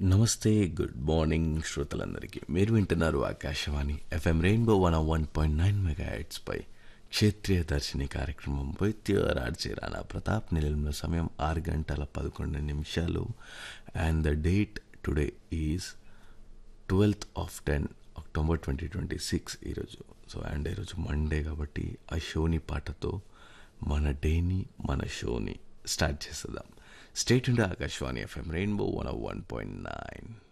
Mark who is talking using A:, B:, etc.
A: నమస్తే good morning శ్రోతలందరికీ మీరు వింటున్నారు Akashvani FM rainbow one one point nine mega పై క్షేత్రీయ దర్శిని కార్యక్రమం వైద్య రాడ్జీ రాణా ప్రతాప్ నిలయంలో సమయం ఆరు గంటల పదకొండు నిమిషాలు and the date today is twelfth of ten October twenty twenty six ఈరోజు సో అండ్ ఈరోజు మండే కాబట్టి ఆ షోని పాటతో మన డేని మన షోని స్టార్ట్ చేసేద్దాం స్టేట్ ఉండే Akashvani FM rainbow one one point nine